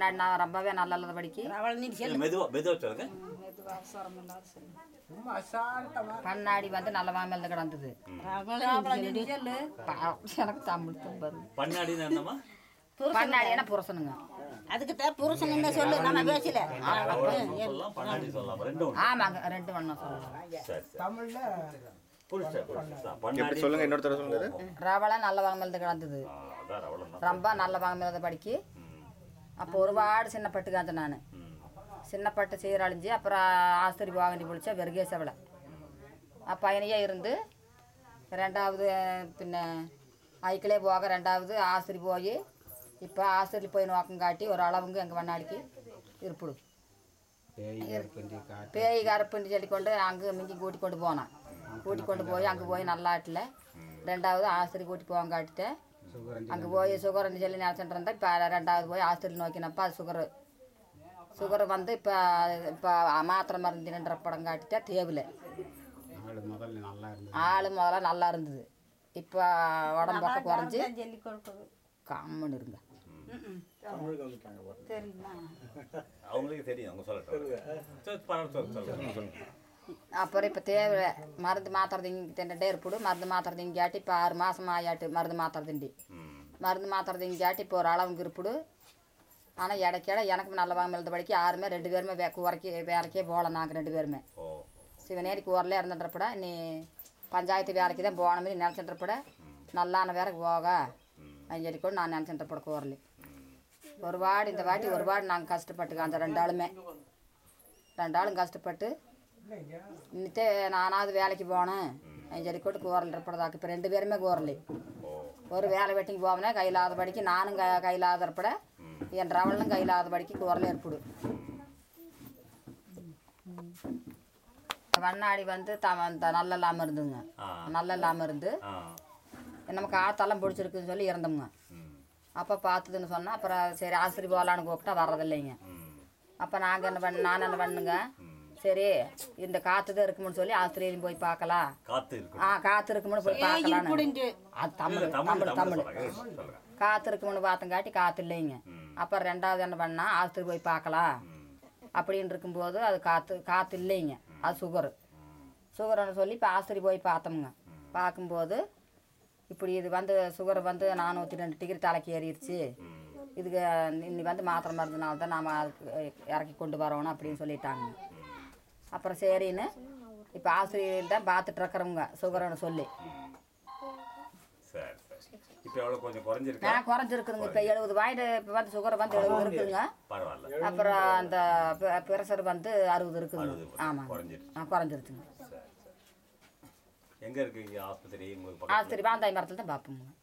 பண்ணாடி நான் ரொம்பவே நல்ல இல்லாத படிக்கு அவள் நீ இல்ல, மெதுவா மெதுவா சொல்லுங்க பண்ணாடி வந்து நல்ல வாங்கல கிடந்தது பா- எனக்கு தமிழ் தும்பது பண்ணாடின்னு என்னம்மா பண்ணாடி என்ன புருஷனுங்க அதுக்கு தான் புருஷன் என்ன சொல்லு நம்ம பேசல சொல்லலாம் பண்ணாடி சொல்லலாம் ரெண்டும் ஒண்ணு. ஆமாங்க ரெண்டு வண்ணம் சொல்லலாம் சரி சரி புரிச்சா புரிச்சா எப்படி பண்ணாடி சொல்லுங்க இன்னொரு தடவை சொல்லுங்க அது. ரவளை நல்ல வாங்கல கிடந்தது ஆ, அதான் அவ்வளோதான் ரொம்ப நல்ல வாங்கல படிக்கு அப்போ ஒருபாடு சின்ன பட்டு காஞ்ச நான் சின்ன பட்டு சீரழிஞ்சு அப்புறம் ஆஸ்திரி வாங்கி பிடிச்சா வெறுகே செவலை பையனையே இருந்து ரெண்டாவது பின்ன ஐக்கிலே போக ரெண்டாவது ஆஸ்திரி போய் இப்போ ஆஸ்திரி போய் நோக்கம் காட்டி ஒரு அளவுங்க எங்கள் வண்ணாடிக்கு இருப்பிடு பேய் கருப்புன்னு சொல்லி கொண்டு அங்கே மிஞ்சி கூட்டி கொண்டு போனான் கூட்டி கொண்டு போய் அங்கே போய் நல்லாட்டில் ரெண்டாவது ஆஸ்திரி கூட்டி போவாங்க காட்டிட்டேன் அங்கே போய் சுகர்னு சொல்லி நினச்சிட்டு இருந்தேன் இப்போ ரெண்டாவது போய் ஆஸ்திரி நோக்கினப்ப அது சுகரு சுகர் வந்து இப்போ இப்போ மாத்திரை மருந்து நின்ற படம் காட்டிட்டா தேவையில்லை ஆள் முதல்ல நல்லா இருந்தது ஆள் முதல்ல நல்லா இருந்தது இப்போ உடம்பொக்க குறைஞ்சி சொல்லி கொடுக்குது கம்முன்னு இருங்க தெரியுமா அவங்களுக்கு தெரியும் அவங்க சொல்லட்டும் சரி, பரவாயில்ல, சொல்லு, சொல்லுங்க சொல்லுங்க அப்புறம் இப்போ தேவை மருந்து மாத்திரை திங்க தின்னுட்டே இருப்பிடு மருந்து மாத்திரை திங்காட்டி இப்போ ஆறு மாதம் ஆயாட்டு மருந்து மாத்திரை திண்டி ம் மருந்து மாத்திரை திங்காட்டி இப்போ ஒரு அளவுக்கு இருப்பிடு ஆனால் இடைக்கிட எனக்கு நல்ல வாங்க எழுத படிக்க யாருமே ரெண்டு பேருமே வே குறைக்கி வேலைக்கே போகல நாங்கள் ரெண்டு பேருமே ஓ சிவனேரி கூரில் இருந்துன்றப்பட நீ பஞ்சாயத்து வேலைக்கு தான் போன மாதிரி நினச்சின்றப்பட நல்லான வேலைக்கு போக அப்படின்னு சொல்லி கூட நான் நினச்சின்றப்பட கூரலி ஒரு வாடி இந்த வாட்டி ஒரு வாடி நாங்கள் கஷ்டப்பட்டுக்க அந்த ரெண்டு ஆளுமே ரெண்டு ஆளும் கஷ்டப்பட்டு இன்னித்தே நானாவது வேலைக்கு போனேன் அப்படின்னு சொல்லி கூட கூரல் இருப்பதாக்கு இப்போ ரெண்டு பேருமே கூரலி ஒரு வேலை வெட்டிக்கு போவனே கையிலாத படிக்கு நானும் க கையிலாதப்பட என் ரவலும் கையிலாத படிக்கு கூரல் ஏற்படு வண்ணாடி வந்து த அந்த நல்ல இல்லாமல் இருந்துங்க ஆ. நல்ல இல்லாமல் இருந்து ஆ நமக்கு ஆத்தெல்லாம் பிடிச்சிருக்குன்னு சொல்லி இறந்தோங்க ம் அப்போ பார்த்ததுன்னு சொன்னால் அப்புறம் சரி ஆஸ்திரி போகலான்னு கூப்பிட்டா வர்றதில்லைங்க ம் அப்போ நாங்கள் என்ன பண்ண நான் என்ன பண்ணுங்க சரி இந்த காற்று தான் இருக்கும்னு சொல்லி ஆஸ்திரேலியும் போய் பார்க்கலாம் காத்து இருக்கு ஆ காற்று இருக்கும்னு போய் பார்க்கலான்னு புடிஞ்சு அது தமிழ் தமிழ் தமிழ் தமிழ் தமிழ் சொல்லுங்க சொல்லுங்க காற்று இருக்கும்னு பார்த்தங்காட்டி காற்று இல்லைங்க அப்புறம் ரெண்டாவது என்ன பண்ணா ஆஸ்திரி போய் பார்க்கலாம் அப்படின்னு இருக்கும்போது அது காற்று காற்று இல்லைங்க அது சுகரு சுகர்னு சொல்லி இப்போ ஆஸ்திரி போய் பார்த்தோமுங்க பார்க்கும்போது இப்படி இது வந்து சுகர் வந்து நானூற்றி ரெண்டு டிகிரி தலைக்கு ஏறிடுச்சு இதுக்கு இன்னி வந்து மாத்திரை மருந்துனால தான் நாம் அதுக்கு இறக்கி கொண்டு வரோணும் அப்படின்னு சொல்லிட்டாங்க அப்புறம் சரின்னு இப்போ ஆஸ்திரியில் தான் பார்த்துட்டு இருக்கிறவங்க சுகர்னு சொல்லி சரி சரி இப்போ எவ்வளோ கொஞ்சம் குறைஞ்சிருக்கா நான் குறைஞ்சிருக்குதுங்க இப்போ எழுபது பாயிண்ட் இப்போ வந்து சுகர் வந்து எழுபது இருக்குதுங்க பரவாயில்ல அப்புறம் அந்த பிரஷர் வந்து அறுபது இருக்குதுங்க அறுபது ஆமாம் குறைஞ்சிருச்சு ஆ குறைஞ்சிருச்சுங்க சரி சரி எங்கே இருக்கு ஆஸ்பத்திரி உங்களுக்கு பக்கத்துல? ஆஸ்திரி வாந்தாய் மரத்தில் தான் பார்ப்போங்க